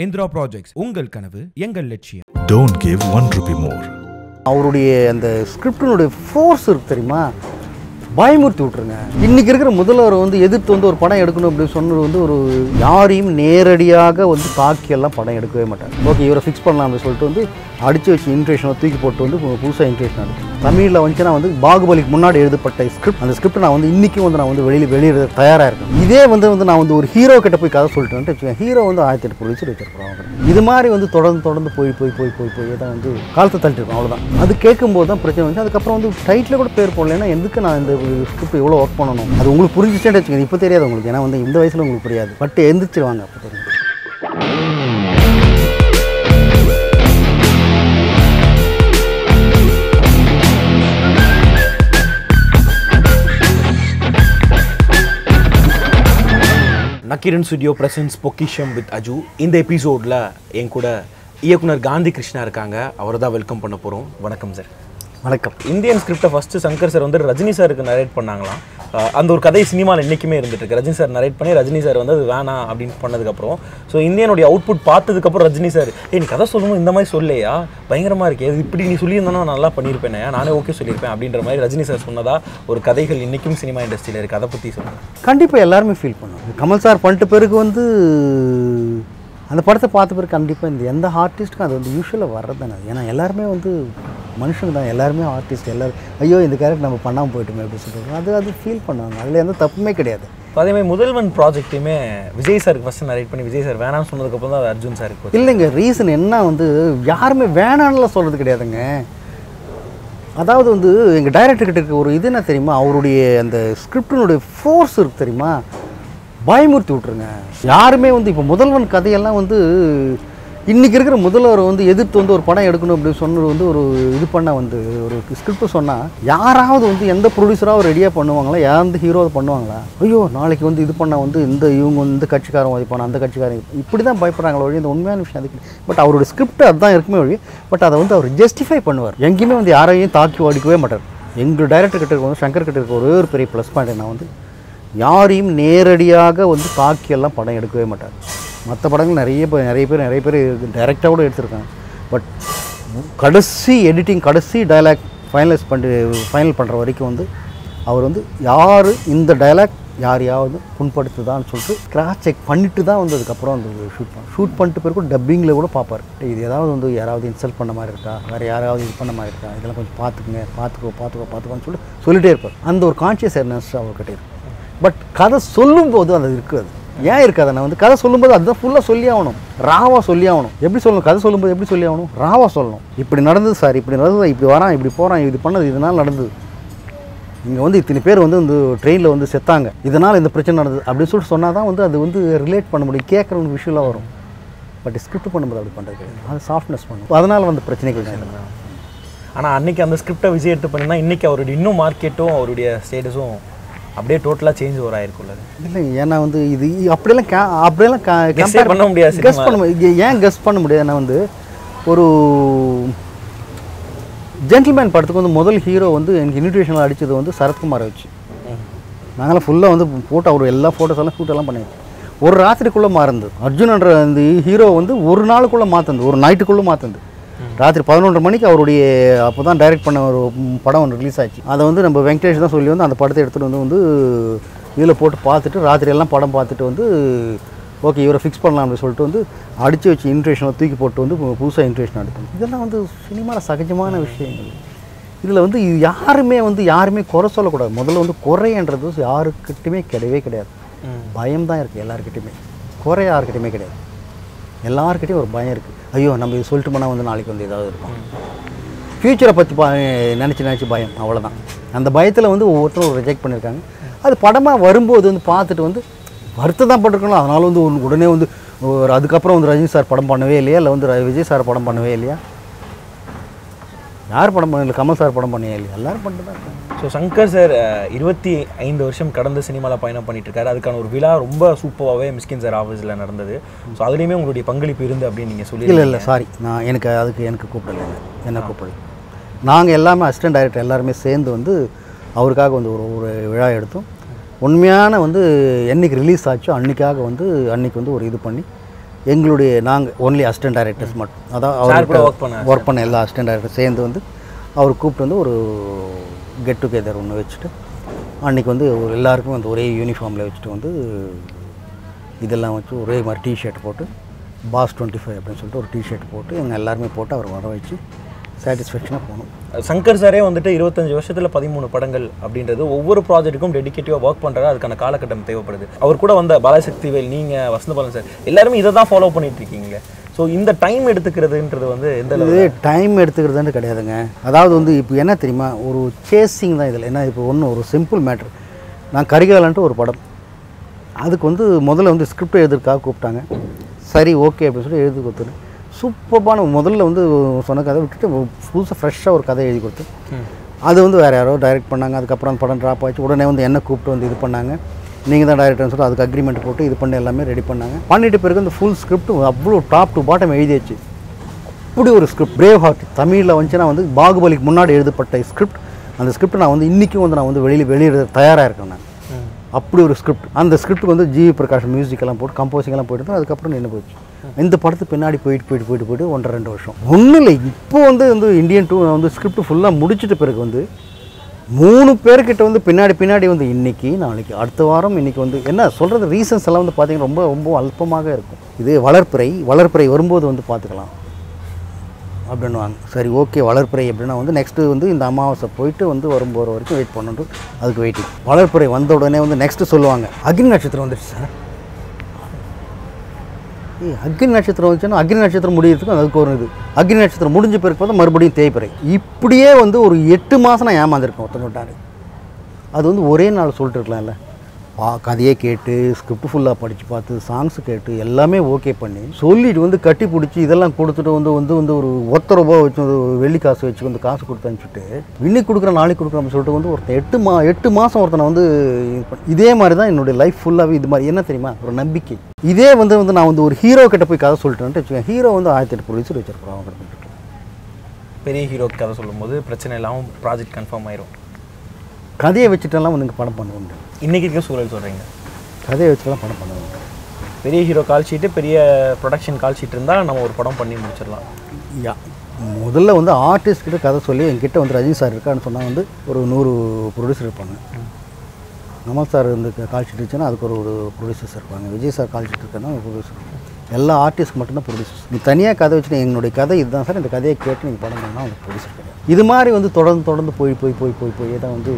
Indira projects உங்கள் கனவு எங்கள் லட்சியம் Don't give one rupee more. அவருடைய அந்த ஸ்கிரிப்டினுடைய ஃபோர்ஸ் இருக்கு தெரியுமா பயமுறுத்தி விட்ருங்க இன்னைக்கு இருக்கிற முதல்வர் வந்து எதிர்த்து வந்து ஒரு படம் எடுக்கணும் அப்படின்னு சொன்னது வந்து ஒரு யாரையும் நேரடியாக வந்து தாக்கியெல்லாம் படம் எடுக்கவே மாட்டார் ஓகே இவரை ஃபிக்ஸ் பண்ணலாம் அப்படின்னு சொல்லிட்டு வந்து அடிச்சு வச்சு இன்ட்ரேஷனை தூக்கி போட்டு வந்து புதுசாக இன்ட்ரேஷன் எடுத்து தமிழில் வந்துச்சுன்னா வந்து பாகுபலிக்கு முன்னாடி எழுதப்பட்ட ஸ்கிரிப்ட் அந்த ஸ்கிரிப்ட் நான் வந்து இன்றைக்கும் வந்து நான் வந்து வெளியில் வெளியிட தயாராக இருக்கேன் இதே வந்து வந்து நான் வந்து ஒரு ஹீரோ கிட்ட போய் கதை சொல்லிட்டு வச்சுக்கேன் ஹீரோ வந்து ஆயிரத்தி எட்டு ப்ரொடியூசர் வச்சிருக்கிறோம் இது மாதிரி வந்து தொடர்ந்து தொடர்ந்து போய் போய் போய் போய் போய் தான் வந்து காலத்தை தள்ளிட்டு இருக்கோம் அவ்வளோதான் அது கேட்கும்போது தான் பிரச்சனை வந்து அதுக்கப்புறம் வந்து டைட்டில் கூட பேர் போடலைன்னா எதுக்கு நான் இந்த ஸ்கிரிப்ட் இவ்வளோ ஒர்க் பண்ணணும் அது உங்களுக்கு புரிஞ்சிச்சேன்னு வச்சுக்கோங்க இப்போ தெரியாது உங்களுக்கு ஏன்னா வந்து இந்த வயசில் உங்களுக்கு புரியாது பட் எந்திரிச்சிருவாங்க அப்போ தெரியும் நக்கீரன் ஸ்டுடியோ பிரசன்ஸ் பொக்கிஷம் வித் அஜு இந்த எபிசோடில் என் கூட இயக்குனர் காந்தி கிருஷ்ணா இருக்காங்க அவரை தான் வெல்கம் பண்ண போகிறோம் வணக்கம் சார் வணக்கம் இந்தியன் ஸ்கிரிப்டை ஃபஸ்ட்டு சங்கர் சார் வந்து ரஜினி சாருக்கு நரேட் பண்ணாங்களாம் அஹ் அந்த ஒரு கதை சினிமாவில் என்றைக்குமே இருந்துட்டு இருக்கு ரஜினி சார் நரேட் பண்ணி ரஜினி சார் வந்து அது வேணாம் அப்படின்னு பண்ணதுக்கப்புறம் ஸோ இந்தியனுடைய அவுட்புட் பார்த்ததுக்கப்புறம் ரஜினி சார் ஏ நீ கதை சொல்லணும் இந்த மாதிரி சொல்லையா பயங்கரமாக இருக்கே இது இப்படி நீ சொல்லியிருந்தானா நல்லா பண்ணியிருப்பேனே நானே ஓகே சொல்லியிருப்பேன் அப்படின்ற மாதிரி ரஜினி சார் சொன்னதா ஒரு கதைகள் இன்றைக்கும் சினிமா இண்டஸ்ட்ரியில் இருக்குது அதை பற்றி சொல்லுங்கள் கண்டிப்பாக எல்லாருமே ஃபீல் பண்ணுவாங்க கமல் சார் பண்ணிட்ட பிறகு வந்து அந்த படத்தை பார்த்த பிறகு கண்டிப்பாக இந்த எந்த ஆர்டிஸ்ட்டுக்கும் அது வந்து யூஸ்வலாக வர்றது தானே ஏன்னா எல்லாருமே வந்து மனுஷங்க தான் எல்லாருமே ஆர்டிஸ்ட் எல்லாரும் ஐயோ இந்த கேரக்டர் நம்ம பண்ணாமல் போயிட்டோமே அப்படின்னு சொல்லிட்டு அது அது ஃபீல் பண்ணுவாங்க அதில் எந்த தப்புமே கிடையாது அதே மாதிரி முதல்வன் ப்ராஜெக்ட்டையுமே விஜய் சாருக்கு ஃபஸ்ட்டு நரேட் பண்ணி விஜய் சார் வேணாம்னு சொன்னதுக்கப்புறம் தான் அது அர்ஜுன் சாருக்கு போச்சு. இல்லைங்க ரீசன் என்ன வந்து யாருமே வேணான்னுலாம் சொல்கிறது கிடையாதுங்க அதாவது வந்து எங்கள் டைரக்டர் கிட்ட இருக்க ஒரு இது என்ன தெரியுமா அவருடைய அந்த ஸ்கிரிப்டினுடைய ஃபோர்ஸ் இருக்கு தெரியுமா பயமுறுத்தி விட்ருங்க யாருமே வந்து இப்போ முதல்வன் கதையெல்லாம் வந்து இன்றைக்கி இருக்கிற முதல்வர் வந்து எதிர்த்து வந்து ஒரு படம் எடுக்கணும் அப்படின்னு சொன்னது வந்து ஒரு இது பண்ண வந்து ஒரு ஸ்கிரிப்ட் சொன்னால் யாராவது வந்து எந்த ப்ரொடியூசராக ரெடியாக பண்ணுவாங்களா யார் ஹீரோ பண்ணுவாங்களா ஐயோ நாளைக்கு வந்து இது பண்ண வந்து இந்த இவங்க வந்து இந்த கட்சிக்காரன் உதைப்பான அந்த கட்சிக்காரன் இப்படி தான் பயப்படுறாங்களோ ஒழிய இந்த உண்மையான விஷயம் அதுக்கு பட் அவரோட ஸ்கிரிப்ட் அதுதான் இருக்குமே ஒழிய பட் அதை வந்து அவர் ஜஸ்டிஃபை பண்ணுவார் எங்கேயுமே வந்து யாரையும் தாக்கி ஓடிக்கவே மாட்டார் எங்கள் டைரக்டர் கிட்ட இருக்க வந்து சங்கர் கிட்ட இருக்க ஒரே ஒரு பெரிய ப்ளஸ் பாயிண்ட் என்ன வந்து யாரையும் நேரடியாக வந்து தாக்கியெல்லாம் படம் எடுக்கவே மாட்டார் மற்ற படங்கள் நிறைய பேர் நிறைய பேர் நிறைய பேர் டைரெக்டாக கூட எடுத்திருக்காங்க பட் கடைசி எடிட்டிங் கடைசி டயலாக் ஃபைனலைஸ் பண்ணி ஃபைனல் பண்ணுற வரைக்கும் வந்து அவர் வந்து யார் இந்த டயலாக் யாரையாவது புண்படுத்துதான்னு சொல்லிட்டு கிராஸ் செக் பண்ணிட்டு தான் வந்து அதுக்கப்புறம் வந்து ஷூட் பண்ண ஷூட் பண்ணிட்டு பிறகு டப்பிங்கில் கூட பார்ப்பார் இது ஏதாவது வந்து யாராவது இன்சல்ட் பண்ண மாதிரி இருக்கா வேறு யாராவது இது பண்ண மாதிரி இருக்கா இதெல்லாம் கொஞ்சம் பார்த்துக்குங்க பார்த்துக்கோ பார்த்துக்கோ பார்த்துக்கோன்னு சொல்லிட்டு சொல்லிட்டே இருப்பார் அந்த ஒரு கான்ஷியஸ் அவேர்னஸ் அவர்கிட்ட இருக்கு பட் கதை சொல்லும்போது அது இருக்காது ஏன் இருக்காது நான் வந்து கதை சொல்லும்போது அதுதான் ஃபுல்லாக சொல்லி ஆகணும் ராவாக சொல்லி ஆகணும் எப்படி சொல்லணும் கதை சொல்லும்போது எப்படி சொல்லி ஆகணும் ராவாக சொல்லணும் இப்படி நடந்தது சார் இப்படி நடந்தது இப்படி வரான் இப்படி போகிறான் இது பண்ணது இதனால் நடந்தது இங்கே வந்து இத்தனை பேர் வந்து இந்த ட்ரெயினில் வந்து செத்தாங்க இதனால் இந்த பிரச்சனை நடந்தது அப்படின்னு சொல்லிட்டு சொன்னால் தான் வந்து அது வந்து ரிலேட் பண்ண முடியும் கேட்குறவங்க விஷயம்லாம் வரும் பட் ஸ்கிரிப்ட் பண்ணும்போது அப்படி பண்ணுறது கிடையாது அது சாஃப்ட்னஸ் பண்ணும் அதனால் வந்து பிரச்சனைகள் தான் இதெல்லாம். ஆனால் அன்னைக்கு அந்த ஸ்கிரிப்டை விஜய் எடுத்து பண்ணினா இன்னைக்கு அவருடைய இன்னும் மார்க்கெட்டும் அவருடைய ஸ்டேட்டஸும் அப்படியே டோட்டலாக சேஞ்ச் ஓவர் ஆயிருக்குள்ள இல்லைங்க ஏன்னா வந்து இது அப்படியெல்லாம் கே அப்படியெல்லாம் Guess ஏ பண்ண முடியாது கெஸ் cinema. பண்ண முடியாது இது ஏன் கெஸ் பண்ண முடியாது ஏன்னா வந்து ஒரு ஜென்டில்மேன் படத்துக்கு வந்து முதல் ஹீரோ வந்து எனக்கு இன்விடேஷனில் அடித்தது வந்து சரத்குமாரை வச்சு நாங்களாம் ஃபுல்லாக வந்து ஃபோட்டோ அவர் எல்லா ஃபோட்டோஸ் எல்லாம் ஷூட் எல்லாம் பண்ணியிருக்கோம் ஒரு ராத்திரிக்குள்ளே மாறுந்தது அர்ஜுனன்ற அந்த ஹீரோ வந்து ஒரு நாளுக்குள்ளே மாற்றுந்து ஒரு நைட்டுக்குள்ளே மாற்றுந்து ராத்திரி பதினொன்றரை மணிக்கு அவருடைய அப்போ தான் டைரக்ட் பண்ண ஒரு ம், படம் ஒன்று ரிலீஸ் ஆச்சு அதை வந்து நம்ம வெங்கடேஷ் தான் சொல்லி வந்து அந்த படத்தை எடுத்துகிட்டு வந்து வந்து இதில் போட்டு பார்த்துட்டு ராத்திரி எல்லாம் படம் பார்த்துட்டு வந்து ஓகே இவரை ஃபிக்ஸ் பண்ணலாம் அப்படின்னு சொல்லிட்டு வந்து அடித்து வச்சு இன்ட்ரேஷனை தூக்கி போட்டு வந்து புதுசாக இன்ட்ரேஷன் எடுக்கணும் இதெல்லாம் வந்து சினிமாவில் சகஜமான விஷயங்கள் இதில் வந்து இது யாருமே வந்து யாருமே குறை சொல்லக்கூடாது முதல்ல வந்து குறைன்றது வந்து யாருக்கிட்டையுமே கிடையவே கிடையாது பயம் தான் இருக்குது எல்லாருக்கிட்டையுமே குறை யாருக்கிட்டையுமே கிடையாது எல்லாருக்கிட்டையும் ஒரு பயம் இருக்குது ஐயோ நம்ம இது சொல்லிட்டு போனால் வந்து நாளைக்கு வந்து ஏதாவது இருக்கும் ஃப்யூச்சரை பற்றி பா நினச்சி நினச்சி பயம் அவ்வளோதான் அந்த பயத்தில் வந்து ஒவ்வொருத்தரும் ரிஜெக்ட் பண்ணியிருக்காங்க அது படமாக வரும்போது வந்து பார்த்துட்டு வந்து வருத்தம் தான் பட்டிருக்கணும் அதனால வந்து உடனே- உடனே வந்து ஒரு அதுக்கப்புறம் வந்து ரஜினி சார் படம் பண்ணவே இல்லையா இல்லை வந்து ர- விஜய் சார் படம் பண்ணவே இல்லையா யார் படம் பண்ணல கமல் சார் படம் பண்ணவே இல்லையா எல்லாரும் பண்ணிட்டு தான் இருக்காங்க ஸோ சங்கர் சார் இருபத்தி ஐந்து வருஷம் கடந்த சினிமாவில் பயணம் பண்ணிட்டு இருக்காரு அதுக்கான ஒரு விழா ரொம்ப சூப்பராகவே மிஸ்கின் சார் ஆஃபீஸில் நடந்தது ஸோ அதுலேயுமே உங்களுடைய பங்களிப்பு இருந்து அப்படின்னு நீங்கள் சொல்லி இல்லை இல்லை சாரி நான் எனக்கு அதுக்கு எனக்கு கூப்பிடல என்ன கூப்பிடல நாங்கள் எல்லாமே அசிஸ்டன்ட் டைரக்டர் எல்லாருமே சேர்ந்து வந்து அவருக்காக வந்து ஒரு ஒரு விழா எடுத்தோம் உண்மையான வந்து என்னைக்கு ரிலீஸ் ஆச்சோ அன்னைக்காக வந்து அன்னைக்கு வந்து ஒரு இது பண்ணி எங்களுடைய நாங்கள் ஒன்லி அசிஸ்டன்ட் டைரக்டர்ஸ் மட்டும் அதான் கூட அவர் work பண்ண ஒர்க் பண்ண எல்லா அசிஸ்டன்ட் டைரக்டர் சேர்ந்து வந்து அவர் கூப்பிட்டு வந்து ஒரு கெட் டுகெதர் ஒன்று வச்சுட்டு அன்றைக்கி வந்து ஒரு எல்லாருக்கும் வந்து ஒரே யூனிஃபார்மில் வச்சுட்டு வந்து இதெல்லாம் வச்சு ஒரே மாதிரி டிஷர்ட் போட்டு பாஸ் டுவெண்ட்டி ஃபைவ் அப்படின்னு சொல்லிட்டு ஒரு டிஷர்ட் போட்டு எங்கள் எல்லாருமே போட்டு அவர் வர வச்சு சாட்டிஸ்ஃபேக்ஷனாக போகணும் சங்கர் சாரே வந்துட்டு இருபத்தஞ்சு வருஷத்துல பதிமூணு படங்கள் அப்படின்றது ஒவ்வொரு ப்ராஜெக்ட்டுக்கும் டெடிகேட்டிவாக ஒர்க் பண்ணுறாரு அதுக்கான காலகட்டம் தேவைப்படுது அவர் கூட வந்த பாலசக்திவேல் நீங்கள் வசந்தபாலன் சார் எல்லாருமே இதை தான் ஃபாலோ பண்ணிட்டு இருக்கீங்க ஸோ இந்த டைம் எடுத்துக்கிறதுன்றது வந்து எந்த இது அளவு டைம் எடுத்துக்கிறதுன்னு கிடையாதுங்க அதாவது வந்து இப்போ என்ன தெரியுமா ஒரு சேசிங் தான் இதில் என்ன இப்போ ஒன்று ஒரு சிம்பிள் மேட்ரு நான் கரிகாலன்ட்டு ஒரு படம் அதுக்கு வந்து முதல்ல வந்து ஸ்கிரிப்ட் எழுதுறதுக்காக கூப்பிட்டாங்க சரி ஓகே அப்படின்னு சொல்லி எழுதி கொடுத்துரு சூப்பர்பான முதல்ல வந்து சொன்ன கதை விட்டுட்டு புதுசாக ஃப்ரெஷ்ஷாக ஒரு கதை எழுதி கொடுத்து அது வந்து வேறு யாரோ டைரக்ட் பண்ணாங்க அதுக்கப்புறம் அந்த படம் ட்ராப் ஆச்சு உடனே வந்து என்ன கூப்பிட்டு வந்து இது பண்ணாங்க நீங்கள் தான் டைரக்டர்னு சொல்லி அதுக்கு அக்ரிமெண்ட் போட்டு இது பண்ணி எல்லாமே ரெடி பண்ணாங்க பண்ணிட்டு பிறகு அந்த ஃபுல் ஸ்கிரிப்ட் அவ்வளோ டாப் டு பாட்டம் எழுதியாச்சு அப்படி ஒரு ஸ்கிரிப்ட் பிரேவ் ஹார்ட் தமிழில் வந்துச்சுன்னா வந்து பாகுபலிக்கு முன்னாடி எழுதப்பட்ட ஸ்கிரிப்ட் அந்த ஸ்கிரிப்ட் நான் வந்து இன்றைக்கும் வந்து நான் வந்து வெளியில் வெளியிட தயாராக இருக்கேன் நான் அப்படி ஒரு ஸ்கிரிப்ட் அந்த ஸ்கிரிப்ட் வந்து ஜிவி பிரகாஷ் மியூசிக் எல்லாம் போட்டு கம்போசிங் எல்லாம் போயிட்டு அதுக்கப்புறம் நின்று போச்சு இந்த படத்து பின்னாடி போயிட்டு போயிட்டு போயிட்டு போயிட்டு ஒன்றரை ரெண்டு வருஷம் ஒன்றும் இல்லை இப்போ வந்து வந்து இந்தியன் டூ வந்து ஸ்கிரிப்ட் ஃபுல்லாக முடிச்சிட்ட பிறகு வந்து மூணு பேர்கிட்ட வந்து பின்னாடி பின்னாடி வந்து இன்னைக்கு நாளைக்கு அடுத்த வாரம் இன்னைக்கு வந்து என்ன சொல்கிறது ரீசன்ஸ் எல்லாம் வந்து பார்த்தீங்கன்னா ரொம்ப ரொம்ப அல்பமாக இருக்கும் இது வளர்ப்பிறை வளர்ப்பிறை வரும்போது வந்து பார்த்துக்கலாம் அப்படின்னுவாங்க சரி ஓகே வளர்ப்பிறை அப்படின்னா வந்து நெக்ஸ்ட்டு வந்து இந்த அமாவாசை போயிட்டு வந்து வரும்போது வரைக்கும் வெயிட் பண்ணணும் அதுக்கு வெயிட்டிங் வளர்ப்பிறை வந்த உடனே வந்து நெக்ஸ்ட்டு சொல்லுவாங்க அக்னி நட்சத்திரம் வந்துடுச்சு சார் ஏய் அக்னி நட்சத்திரம் வந்துச்சுன்னா அக்னி நட்சத்திரம் முடியறதுக்கு அதுக்கு ஒரு இது அக்னி நட்சத்திரம் முடிஞ்ச பிறகு பார்த்தா மறுபடியும் தேய்பிறை இப்படியே வந்து ஒரு எட்டு மாதம் நான் ஏமாந்துருக்கேன் ஒருத்தவங்கிட்டாரு அது வந்து ஒரே நாள் சொல்லிட்டு இருக்கலாம்ல பா கதையே கேட்டு ஸ்கிரிப்ட் ஃபுல்லாக படித்து பார்த்து சாங்ஸ் கேட்டு எல்லாமே ஓகே பண்ணி சொல்லிட்டு வந்து கட்டி பிடிச்சி இதெல்லாம் கொடுத்துட்டு வந்து வந்து வந்து ஒரு ஒத்த ரூபா வச்சு ஒரு வெள்ளி காசு வச்சு வந்து காசு கொடுத்து அனுப்பிச்சுட்டு இன்னைக்கு கொடுக்குற நாளைக்கு கொடுக்குறோம்னு சொல்லிட்டு வந்து ஒருத்தன் எட்டு மா எட்டு மாதம் ஒருத்தனை வந்து இது பண்ண- இதே மாதிரி தான் என்னுடைய லைஃப் ஃபுல்லாகவே இது மாதிரி என்ன தெரியுமா ஒரு நம்பிக்கை இதே வந்து வந்து நான் வந்து ஒரு ஹீரோ கிட்ட போய் கதை சொல்லிட்டேன்ட்டு வச்சுக்கேன் ஹீரோ வந்து ஆயிரத்தி எட்டு ப்ரொடியூசர் வச்சிருப்போம் அவங்க கிட்ட போயிட்டு. பெரிய ஹீரோக்கு கதை சொல்லும்போது பிரச்சனை இல்லாமல் ப்ராஜெக்ட் கன்ஃபார்ம் ஆயிரும் கதையை வச்சுட்டெல்லாம் வந்து இங்கே படம் பண்ண முடியும் இன்னைக்கு இருக்க சூழல் சொல்கிறீங்க கதையை வச்சுலாம் படம் பண்ண முடியும் பெரிய ஹீரோ கால் ஷீட்டு பெரிய ப்ரொடக்ஷன் கால் ஷீட் இருந்தால் நம்ம ஒரு படம் பண்ணி முடிச்சிடலாம் யா முதல்ல வந்து ஆர்டிஸ்ட் கிட்ட கதை சொல்லி என்கிட்ட வந்து ரஜினி சார் இருக்கான்னு சொன்னால் வந்து ஒரு நூறு ப்ரொடியூசர் இருப்பாங்க கமல் சார் வந்து கால் ஷீட் இருந்துச்சுன்னா அதுக்கு ஒரு ஒரு ப்ரொடியூசர்ஸ் இருப்பாங்க விஜய் சார் கால் ஷீட் இருக்குன்னா ஒரு ப்ரொடியூசர் எல்லா ஆர்டிஸ்ட் மட்டும்தான் ப்ரொடியூசர்ஸ் நீ தனியாக கதை வச்சுட்டு என்னுடைய கதை இதுதான் சார் இந்த கதையை கேட்டு நீங்கள் படம் பண்ணால் அவங்க ப்ரொடியூசர் கிடையாது இது மாதிரி வந்து தொடர்ந்து தொடர்ந்து போய் போய் போய் போய் போய் தான் வந்து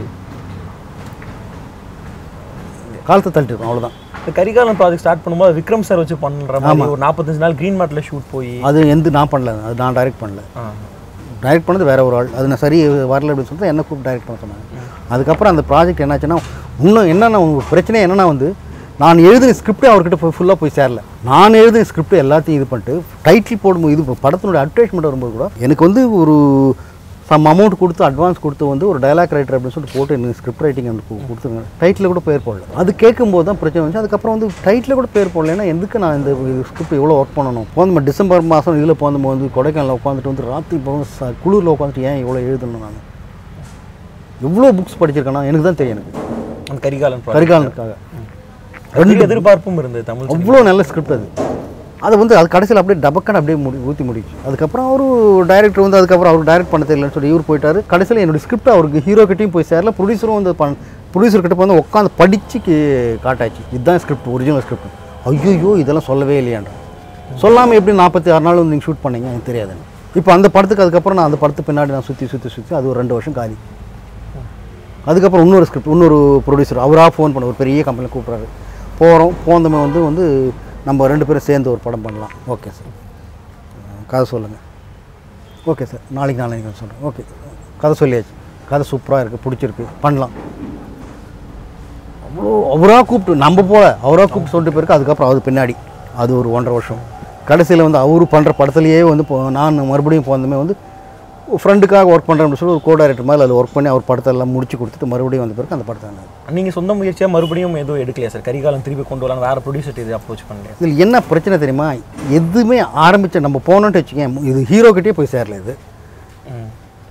காலத்தை தள்ளிட்டு இருக்கோம் அவ்வளோதான் இந்த கரிகாலன் ப்ராஜெக்ட் ஸ்டார்ட் பண்ணும்போது விக்ரம் சார் வச்சு பண்ணுற மாதிரி ஒரு நாற்பத்தஞ்சு நாள் க்ரீன் மேட்டில் ஷூட் போய் அது எந்த நான் பண்ணல அது நான் டைரக்ட் பண்ணல ஆ. டைரக்ட் பண்ணது வேற ஒரு ஆள் அது நான் சரி வரல அப்படின்னு சொல்லிட்டு என்ன கூப்பிட்டு டைரக்ட் பண்ண சொன்னாங்க அதுக்கப்புறம் அந்த ப்ராஜெக்ட் என்னாச்சுன்னா இன்னும் என்னென்ன ஒரு பிரச்சனை என்னன்னா வந்து நான் எழுதின ஸ்கிரிப்டே அவர்கிட்ட போய் ஃபுல்லாக போய் சேரல நான் எழுதின ஸ்கிரிப்ட் எல்லாத்தையும் இது பண்ணிட்டு டைட்டில் போடும்போது இது படத்தினுடைய அட்வர்டைஸ்மெண்ட் வரும்போது கூட எனக்கு வந்து ஒரு சம் அமௌண்ட் கொடுத்து அட்வான்ஸ் கொடுத்து வந்து ஒரு டயலாக் ரைட்டர் அப்படின்னு சொல்லிட்டு போட்டு எனக்கு ஸ்கிரிப்ட் ரைட்டிங் வந்து கு- கொடுத்துருங்க டைட்டில் கூட பேர் போடல அது கேட்கும்போது தான் பிரச்சனை வந்துச்சு அதுக்கப்புறம் வந்து டைட்டில் கூட பேர் போடல ஏன்னா எதுக்கு நான் இந்த ஸ்கிரிப்ட் இவ்வளோ ஒர்க் பண்ணணும் போந்த டிசம்பர் மாதம் இதில் போகும்போது வந்து கொடைக்கானலில் உட்காந்துட்டு வந்து ராத்திரி போகும் ச- குளிரில் உட்காந்துட்டு ஏன் இவ்வளோ எழுதணும் நான் எவ்வளோ புக்ஸ் படிச்சிருக்கேன்னா எனக்கு தான் தெரியும் எனக்கு அந்த கரிகாலன் ப்ராஜெக்ட் கரிகாலனுக்காக ரெண்டு எதிர்பார்ப்பும் இருந்தது தமிழ் cinema. அவ்வளோ நல்ல ஸ்கிரிப்ட் அது அது வந்து அது கடைசியில் அப்படியே டபக்கன்னு அப்படியே முடி ஊற்றி முடிச்சு அதுக்கப்புறம் அவரு டைரக்டர் வந்து அதுக்கப்புறம் அவர் டைரக்ட் பண்ண தெரியலன்னு சொல்லி இவர் போயிட்டாரு கடைசியில் என்னோட ஸ்கிரிப்ட் அவருக்கு ஹீரோ கிட்டேயும் போய் சேரல ப்ரொடியூசரும் வந்து பண் ப்ரொடியூசர் கிட்ட வந்து உட்காந்து படிச்சு கே- காட்டாச்சு இதுதான் ஸ்கிரிப்ட் ஒரிஜினல் ஸ்கிரிப்ட் ஐயோ இதெல்லாம் சொல்லவே இல்லையாண்டா சொல்லாமல் எப்படி நாற்பத்தி ஆறு நாள் வந்து நீங்கள் ஷூட் பண்ணீங்க எனக்கு தெரியாது இப்போ அந்த படத்துக்கு அதுக்கப்புறம் நான் அந்த படத்துக்கு பின்னாடி நான் சுற்றி சுற்றி சுற்றி அது ஒரு ரெண்டு வருஷம் காலி அதுக்கப்புறம் இன்னொரு ஸ்கிரிப்ட் இன்னொரு ப்ரொடியூசர் அவராக ஃபோன் பண்ண ஒரு பெரிய கம்பெனியில் கூப்பிட்றாரு போகிறோம் போந்தமே வந்து வந்து நம்ம ரெண்டு பேரும் சேர்ந்து ஒரு படம் பண்ணலாம் ஓகே சார் கதை சொல்லுங்கள் ஓகே சார் நாளைக்கு நாளைக்கு நான் சொல்கிறேன் ஓகே கதை சொல்லியாச்சு கதை சூப்பராக இருக்குது பிடிச்சிருக்கு பண்ணலாம் அவ்வளோ அவராக கூப்பிட்டு நம்ம போல அவராக கூப்பிட்டு சொல்லிட்டு போயிருக்கு அதுக்கப்புறம் அது பின்னாடி அது ஒரு ஒன்றரை வருஷம் கடைசியில் வந்து அவரு பண்ணுற படத்துலையே வந்து போ- நான் மறுபடியும் போனதுமே வந்து ஃப்ரெண்டுக்காக ஒர்க் பண்ணுறேன்னு சொல்லி ஒரு கோ டைரக்டர் மாதிரி அதில் ஒர்க் பண்ணி அவர் படத்தை எல்லாம் முடிச்சு கொடுத்துட்டு மறுபடியும் வந்த பிறகு அந்த படத்தை நான் நீங்க சொந்த முயற்சியா மறுபடியும் எதுவும் எடுக்கலையா சார் கரிகாலன் திருப்பி கொண்டு வரலாம் வேற ப்ரொடியூசர் இது அப்ரோச் பண்ணலையா இதில் என்ன பிரச்சனை தெரியுமா எதுவுமே ஆரம்பிச்ச நம்ம போனோன்ட்டு வச்சுக்கேன் இது ஹீரோ கிட்டே போய் சேரல இது ம்.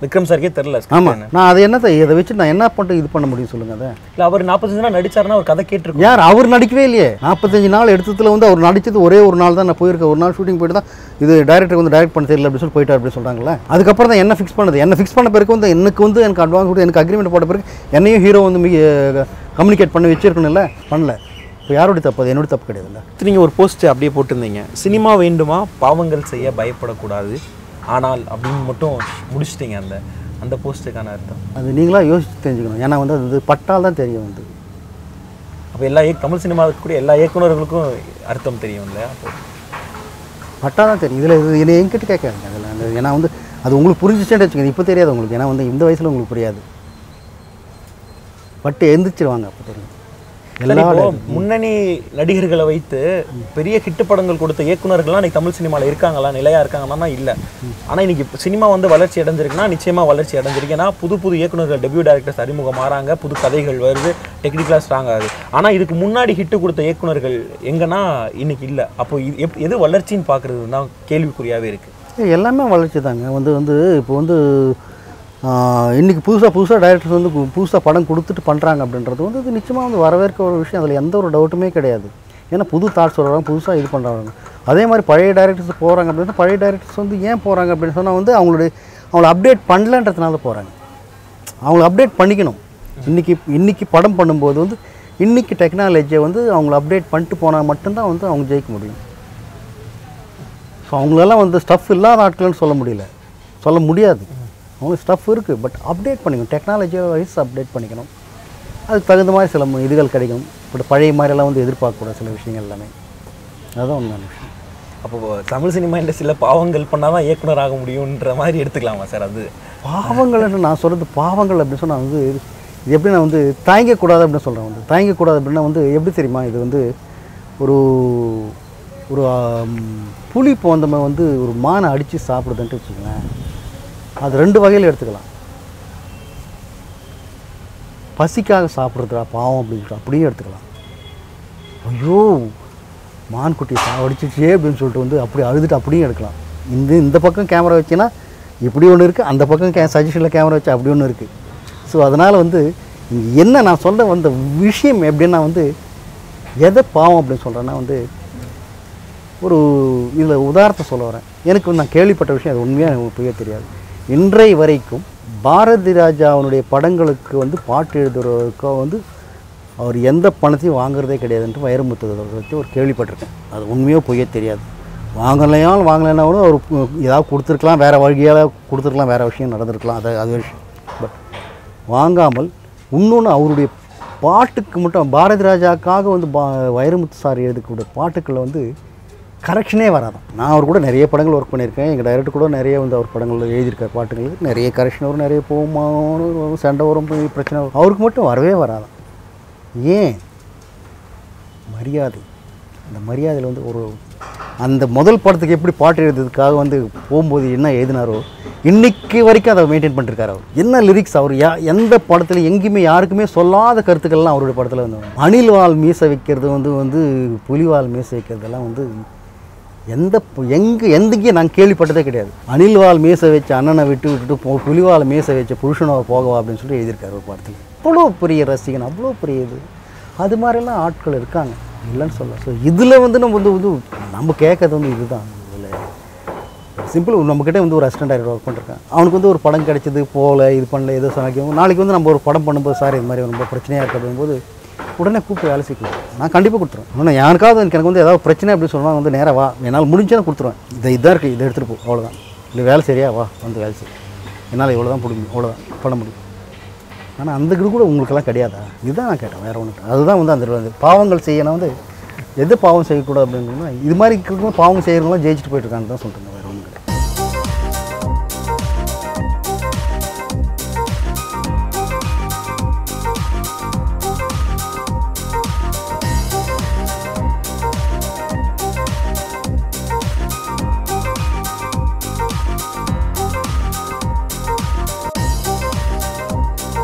விக்ரம் சாருக்கே தெரியல ஆமாம் நான் அதை என்னத்தை இதை வச்சு நான் என்ன பண்ணிட்டு இது பண்ண முடியும் சொல்லுங்கள் அதை இல்லை அவர் நாற்பத்தஞ்சு நாள் நடிச்சாருன்னா ஒரு கதை கேட்டிருக்கோம் யார் அவர் நடிக்கவே இல்லையே நாற்பத்தஞ்சு நாள் எடுத்ததுல வந்து அவர் நடிச்சது ஒரே ஒரு நாள் தான் நான் போயிருக்கேன் ஒரு நாள் ஷூட்டிங் போயிட்டு தான் இது டைரக்டர் வந்து டைரக்ட் பண்ண தெரியல அப்படின்னு சொல்லி போயிட்டார் அப்படின்னு சொல்கிறாங்களே அதுக்கப்புறம் தான் என்ன ஃபிக்ஸ் பண்ணது என்ன ஃபிக்ஸ் பண்ண பிறகு வந்து எனக்கு வந்து எனக்கு அட்வான்ஸ் கொடுத்து எனக்கு அக்ரிமெண்ட் போட்ட பிறகு என்னையும் ஹீரோ வந்து கம்யூனிகேட் பண்ணி வச்சிருக்கணும்ல பண்ணல இப்போ யாருடைய தப்பு அது என்னோட தப்பு கிடையாதுல்ல நீங்கள் ஒரு போஸ்ட் அப்படியே போட்டிருந்தீங்க சினிமா வேண்டுமா பாவங்கள் செய்ய பயப்படக்கூடாது ஆனால் அப்படின்னு மட்டும் முடிச்சிட்டீங்க அந்த அந்த போஸ்ட்டுக்கான அர்த்தம் அது நீங்களாக யோசிச்சு தெரிஞ்சுக்கணும் ஏன்னா வந்து அது பட்டால் தான் தெரியும் வந்து அப்போ எல்லா இயக்க தமிழ் சினிமாவுக்கு கூட எல்லா இயக்குனர்களுக்கும் அர்த்தம் தெரியும் இல்லையா அப்போ பட்டா தான் தெரியும் இதில் இது என்னை எங்கிட்ட கேட்காதுங்க அதில் அந்த ஏன்னா வந்து அது உங்களுக்கு புரிஞ்சிச்சேன்னு வச்சுக்கோங்க இப்போ தெரியாது உங்களுக்கு ஏன்னா வந்து இந்த வயசில் உங்களுக்கு புரியாது பட்டு எந்திரிச்சிருவாங்க அப்போ தெரியும் சரி, எல்லா இப்போ முன்னணி நடிகர்களை வைத்து பெரிய ஹிட் படங்கள் கொடுத்த இயக்குனர்கள்லாம் இன்னைக்கு தமிழ் சினிமாவில் இருக்காங்களா நிலையா இருக்காங்கன்னா இல்லை ஆனா இன்னைக்கு இப்ப சினிமா வந்து வளர்ச்சி அடைஞ்சிருக்குன்னா நிச்சயமா வளர்ச்சி அடைஞ்சிருக்கு ஏன்னா புது புது இயக்குனர்கள் டெபியூ டேரக்டர்ஸ் அறிமுகம் மாறாங்க புது கதைகள் வருது டெக்னிக்கலாக ஸ்ட்ராங் ஆகுது ஆனா இதுக்கு முன்னாடி ஹிட் கொடுத்த இயக்குனர்கள் எங்கன்னா இன்னைக்கு இல்லை அப்போ இது எப் எது வளர்ச்சின்னு பார்க்கறது தான் கேள்விக்குறியாவே இருக்கு ஏய், எல்லாமே வளர்ச்சி தாங்க வந்து வந்து இப்போ வந்து ஆஹ், இன்னைக்கு புதுசாக புதுசாக டைரக்டர்ஸ் வந்து புதுசாக படம் கொடுத்துட்டு பண்ணுறாங்க அப்படின்றது வந்து இது நிச்சயமாக வந்து வரவேற்க ஒரு விஷயம் அதில் எந்த ஒரு டவுட்டுமே கிடையாது ஏன்னா புது தாட்ஸ் வர்றாங்க புதுசாக இது பண்ணுறாங்க அதே மாதிரி பழைய டைரக்டர்ஸ் போகிறாங்க அப்படின்னா பழைய டைரக்டர்ஸ் வந்து ஏன் போகிறாங்க அப்படின்னு சொன்னால் வந்து அவங்களுடைய அவங்கள அப்டேட் பண்ணலன்றதுனால போகிறாங்க அவங்கள அப்டேட் பண்ணிக்கணும் இன்றைக்கி இன்றைக்கி படம் பண்ணும்போது வந்து இன்றைக்கி டெக்னாலஜியை வந்து அவங்கள அப்டேட் பண்ணிட்டு போனால் மட்டும்தான் வந்து அவங்க ஜெயிக்க முடியும் ஸோ அவங்களெல்லாம் வந்து ஸ்டஃப் இல்லாத ஆட்கள்னு சொல்ல முடியல சொல்ல முடியாது அவங்களுக்கு ஸ்டஃப் இருக்குது பட் அப்டேட் பண்ணிக்கணும் டெக்னாலஜியை வைஸ் அப்டேட் பண்ணிக்கணும் அதுக்கு தகுந்த மாதிரி சில மு- இதுகள் கிடைக்கும் பட் பழைய மாதிரியெல்லாம் வந்து எதிர்பார்க்கக்கூடாது சில விஷயங்கள் எல்லாமே அதுதான் உண்மையான விஷயம் அப்போ தமிழ் சினிமா இண்டஸ்ட்ரியில் பாவங்கள் பண்ணாதான் இயக்குனர் ஆக முடியுன்ற மாதிரி எடுத்துக்கலாமா சார் அது பாவங்கள்னு நான் சொல்கிறது பாவங்கள் அப்படின்னு சொன்னால் வந்து இது எப்படி நான் வந்து தயங்கக்கூடாது அப்படின்னு சொல்கிறேன் வந்து தயங்கக்கூடாது அப்படின்னா வந்து எப்படி தெரியுமா இது வந்து ஒரு ஒரு ஆம், புலி போந்தமை வந்து ஒரு மானை அடித்து சாப்பிடுதுன்ட்டு வச்சுக்கோங்களேன் அது ரெண்டு வகையில் எடுத்துக்கலாம் பசிக்காக சாப்பிட்றதுடா பாவம் அப்படின்னு அப்படியே எடுத்துக்கலாம் ஐயோ மான்குட்டி சாவடிச்சிச்சே அப்படின்னு சொல்லிட்டு வந்து அப்படி அழுதுட்டு அப்படியே எடுக்கலாம் இந்த இந்த பக்கம் கேமரா வச்சுன்னா இப்படி ஒன்று இருக்குது அந்த பக்கம் கே சஜஷனில் கேமரா வச்சு அப்படி ஒன்று இருக்குது ஸோ அதனால் வந்து இங்கே என்ன நான் சொல்ல வந்த விஷயம் எப்படின்னா வந்து எதை பாவம் அப்படின்னு சொல்கிறேன்னா வந்து ஒரு இதில் உதாரணத்தை சொல்ல வரேன் எனக்கு வந்து நான் கேள்விப்பட்ட விஷயம் அது உண்மையாக எனக்கு புரிய தெரியாது இன்றைய வரைக்கும் பாரதி ராஜா அவனுடைய படங்களுக்கு வந்து பாட்டு எழுதுறதுக்கோ வந்து அவர் எந்த பணத்தையும் வாங்குறதே கிடையாதுன்ட்டு வைரமுத்து பற்றி ஒரு கேள்விப்பட்டிருக்கேன் அது உண்மையோ பொய்யோ தெரியாது வாங்கலையாலும் வாங்கலைன்னா கூட அவர் கு- ஏதாவது கொடுத்துருக்கலாம் வேறு வழியால் கொடுத்துருக்கலாம் வேறு விஷயம் நடந்திருக்கலாம் அது அது ஒரு விஷயம் பட் வாங்காமல் இன்னொன்று அவருடைய பாட்டுக்கு மட்டும் பாரதி ராஜாக்காக வந்து பா வைரமுத்து சார் எழுதக்கூடிய பாட்டுக்களில் வந்து கரெக்ஷனே வராதான் நான் அவர் கூட நிறைய படங்கள் ஒர்க் பண்ணியிருக்கேன் எங்கள் டைரக்டர் கூட நிறைய வந்து அவர் படங்கள் எழுதியிருக்கார் பாட்டுகள் நிறைய கரெக்ஷன் வரும் நிறைய போகுமா வரும், சண்டை வரும் போய் பிரச்சனை வரும் அவருக்கு மட்டும் வரவே வராதான் ஏன் மரியாதை அந்த மரியாதையில் வந்து ஒரு அந்த முதல் படத்துக்கு எப்படி பாட்டு எழுதுறதுக்காக வந்து போகும்போது என்ன எழுதினாரோ இன்னைக்கு வரைக்கும் அதை மெயின்டைன் பண்ணிருக்காரு அவர் என்ன லிரிக்ஸ் அவர் யா எந்த படத்தில் எங்கேயுமே யாருக்குமே சொல்லாத கருத்துக்கள்லாம் அவருடைய படத்தில் வந்து வரும். அணில் வால் மீசை வைக்கிறது வந்து வந்து புலிவால் மீசை வைக்கிறதெல்லாம் வந்து எந்த ப- எங்க எந்தங்கேயும் நான் கேள்விப்பட்டதே கிடையாது அணில் வால் மீசை வச்ச அண்ணனை விட்டு விட்டுட்டு போ புலிவால் மீசை வச்ச புருஷனை போகவா அப்படின்னு சொல்லி எழுதியிருக்காரு ஒரு படத்தில் அவ்வளோ பெரிய ரசிகன் அவ்வளோ பெரிய இது அது மாதிரிலாம் ஆட்கள் இருக்காங்க இல்லைன்னு சொல்ல ஸோ இதில் வந்து நம்ம வந்து வந்து நம்ம கேட்கறது வந்து இதுதான் இதில் சிம்பிள் நம்மக்கிட்ட வந்து ஒரு அசிஸ்டன்ட் டைரக்டர் ஒர்க் பண்ணிருக்கேன் அவனுக்கு வந்து ஒரு படம் கிடைச்சது போகல இது பண்ணல ஏதோ சொன்னாக்கும் நாளைக்கு வந்து நம்ம ஒரு படம் பண்ணும்போது சார் இது மாதிரி ரொம்ப பிரச்சனையாக இருக்குது அப்படிங்கும்போது உடனே கூப்பிட்டு வேலை செய்யலாம் நான் கண்டிப்பாக கொடுத்துருவேன் ஆனால் யாருக்காவது எனக்கு வந்து ஏதாவது பிரச்சனை அப்படின்னு சொன்னால் வந்து நேராக வா என்னால் முடிஞ்சதை கொடுத்துருவேன் இதை இதாக இருக்குது இதை எடுத்துகிட்டு போ அவ்வளோதான் இல்லை வேலை சரியா வா வந்து வேலை செய் என்னால் இவ்வளோ தான் முடியும் அவ்வளோதான் பண்ண முடியும் ஆனால் அந்த இது கூட உங்களுக்கெல்லாம் கிடையாதா இதுதான் நான் கேட்டேன் வேறு ஒன்று அதுதான் வந்து அந்த அந்த பாவங்கள் செய்யணும் வந்து எது பாவம் செய்யக்கூடாது அப்படின்னா இது மாதிரி இருக்கிறவங்க பாவம் செய்கிறவங்களாம் ஜெயிச்சுட்டு போயிட்டுருக்கான்னு தான் சொல்லிட்டு